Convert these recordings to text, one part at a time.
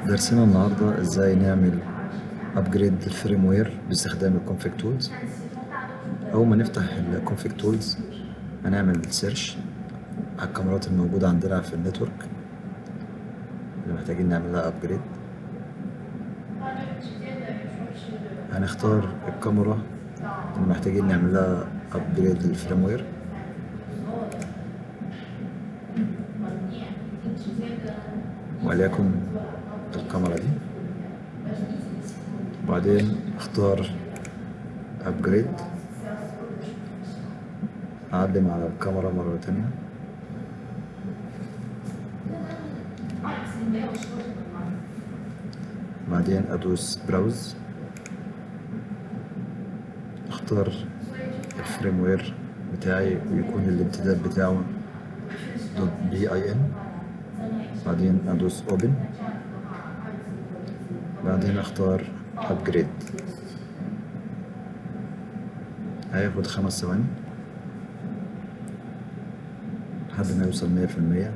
درسنا النهاردة ازاي نعمل ابجريد للفريم وير باستخدام الكونفيج تولز اول ما نفتح الكونفيج تولز هنعمل سيرش على الكاميرات الموجودة عندنا في النتورك اللي محتاجين نعمل لها ابجريد هنختار الكاميرا اللي محتاجين نعمل لها ابجريد للفريم وير وليكن الكاميرا دي وبعدين اختار ابجريد اعلم على الكاميرا مرة تانية بعدين ادوس براوز اختار الفريم وير بتاعي ويكون الامتداد بتاعه دوت بي اي ان بعدين ادوس اوبن بعدين اختار ابجريد هياخد خمس ثواني لحد ما يوصل مية في المية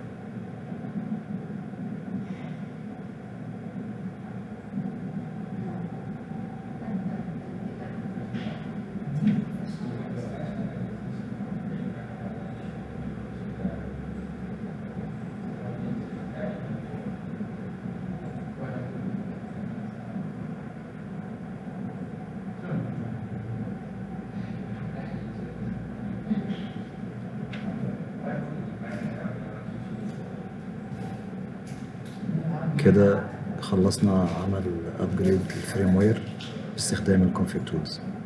كده خلصنا عمل ابجريد للفريم وير باستخدام الكونفيج تولز